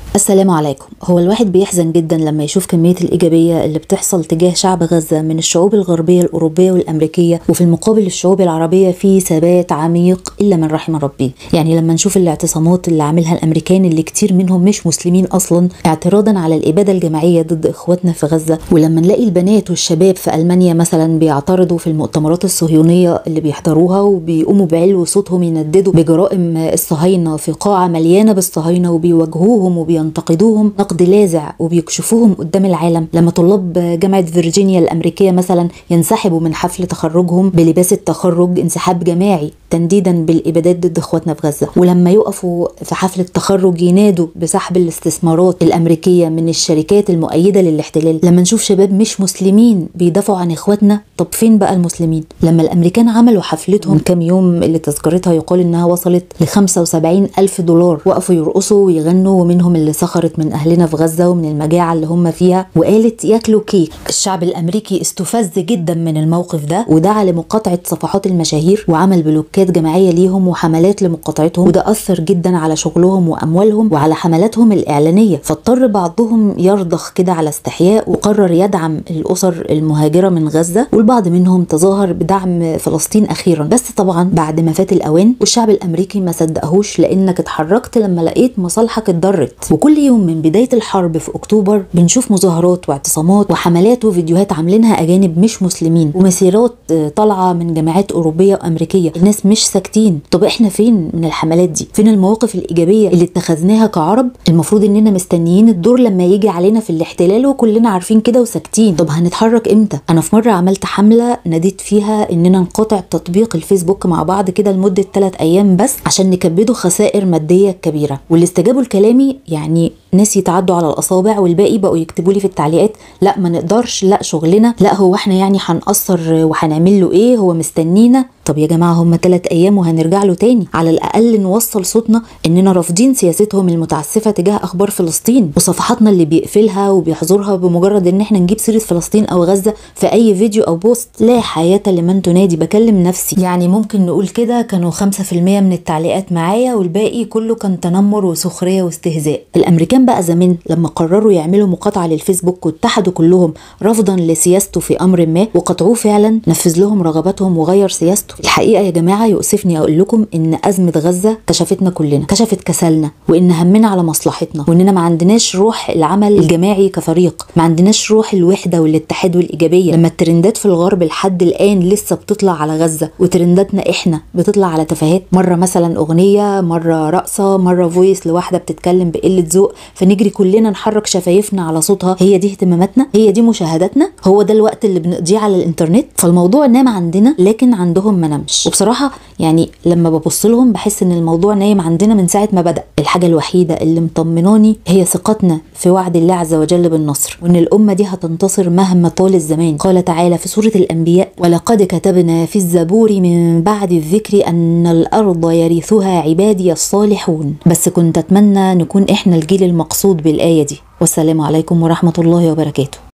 السلام عليكم هو الواحد بيحزن جدا لما يشوف كمية الإيجابية اللي بتحصل تجاه شعب غزة من الشعوب الغربية الأوروبية والأمريكية وفي المقابل الشعوب العربية في ثبات عميق إلا من رحم ربي يعني لما نشوف الاعتصامات اللي عاملها الأمريكان اللي كتير منهم مش مسلمين أصلا اعتراضا على الإبادة الجماعية ضد إخواتنا في غزة ولما نلاقي البنات والشباب في ألمانيا مثلا بيعترضوا في المؤتمرات الصهيونية اللي بيحضروها وبيقوموا بعلو صوتهم ينددوا بجرائم الصهاينة في قاعة مليانة بالصهاينة وبيواجهوهم وبي بينتقدوهم نقد لاذع وبيكشفوهم قدام العالم لما طلاب جامعه فيرجينيا الامريكيه مثلا ينسحبوا من حفل تخرجهم بلباس التخرج انسحاب جماعي تنديدا بالابادات ضد اخواتنا في غزه ولما يقفوا في حفل التخرج ينادوا بسحب الاستثمارات الامريكيه من الشركات المؤيده للاحتلال لما نشوف شباب مش مسلمين بيدافعوا عن اخواتنا طب فين بقى المسلمين لما الامريكان عملوا حفلتهم كام يوم اللي تذكرتها يقال انها وصلت ل 75 الف دولار وقفوا يرقصوا ويغنوا ومنهم اللي سخرت من اهلنا في غزه ومن المجاعه اللي هم فيها وقالت ياكلوا كيك الشعب الامريكي استفز جدا من الموقف ده ودعا لمقاطعه صفحات المشاهير وعمل بلوكات جماعيه ليهم وحملات لمقاطعتهم وده اثر جدا على شغلهم واموالهم وعلى حملاتهم الاعلانيه فاضطر بعضهم يرضخ كده على استحياء وقرر يدعم الاسر المهاجره من غزه والبعض منهم تظاهر بدعم فلسطين اخيرا بس طبعا بعد ما فات الاوان والشعب الامريكي ما صدقهوش لانك اتحركت لما لقيت مصالحك اتضرت وكل يوم من بدايه الحرب في اكتوبر بنشوف مظاهرات واعتصامات وحملات وفيديوهات عاملينها اجانب مش مسلمين ومسيرات طالعه من جامعات اوروبيه وامريكيه الناس مش ساكتين طب احنا فين من الحملات دي فين المواقف الايجابيه اللي اتخذناها كعرب المفروض اننا مستنيين الدور لما يجي علينا في الاحتلال وكلنا عارفين كده وساكتين طب هنتحرك امتى انا في مره عملت حمله ناديت فيها اننا نقاطع تطبيق الفيسبوك مع بعض كده لمده 3 ايام بس عشان نكبده خسائر ماديه كبيره واللي استجابوا لكلامي يعني ناس يتعدوا على الاصابع والباقي بقوا يكتبوا لي في التعليقات لا ما نقدرش لا شغلنا لا هو احنا يعني هنقصر وهنعمل له ايه هو مستنينا طب يا جماعه هم ثلاث ايام وهنرجع له تاني على الاقل نوصل صوتنا اننا رافضين سياستهم المتعسفه تجاه اخبار فلسطين وصفحاتنا اللي بيقفلها وبيحظرها بمجرد ان احنا نجيب سيره فلسطين او غزه في اي فيديو او بوست لا حياه لمن تنادي بكلم نفسي يعني ممكن نقول كده كانوا 5% من التعليقات معايا والباقي كله كان تنمر وسخريه واستهزاء الامريكان بقى زمان لما قرروا يعملوا مقاطعه للفيسبوك واتحدوا كلهم رفضا لسياسته في امر ما وقطعوه فعلا نفذ لهم رغباتهم وغير سياسته الحقيقه يا جماعه يؤسفني اقول لكم ان ازمه غزه كشفتنا كلنا كشفت كسلنا وان همنا على مصلحتنا واننا ما عندناش روح العمل الجماعي كفريق ما عندناش روح الوحده والاتحاد والايجابيه لما الترندات في الغرب لحد الان لسه بتطلع على غزه وترنداتنا احنا بتطلع على تفاهات مره مثلا اغنيه مره رقصه مره فويس لواحده بتتكلم بقله ذوق فنجري كلنا نحرك شفايفنا على صوتها هي دي اهتماماتنا هي دي مشاهداتنا هو ده الوقت اللي بنقضيه على الانترنت فالموضوع نام عندنا لكن عندهم ما نامش وبصراحه يعني لما ببص لهم بحس ان الموضوع نايم عندنا من ساعه ما بدا الحاجه الوحيده اللي مطمناني هي ثقتنا في وعد الله عز وجل بالنصر وان الامه دي هتنتصر مهما طال الزمان قال تعالى في سوره الانبياء ولقد كتبنا في الزبور من بعد الذكر ان الارض يرثها عبادي الصالحون بس كنت اتمنى نكون احنا الجيل المقصود بالايه دي والسلام عليكم ورحمه الله وبركاته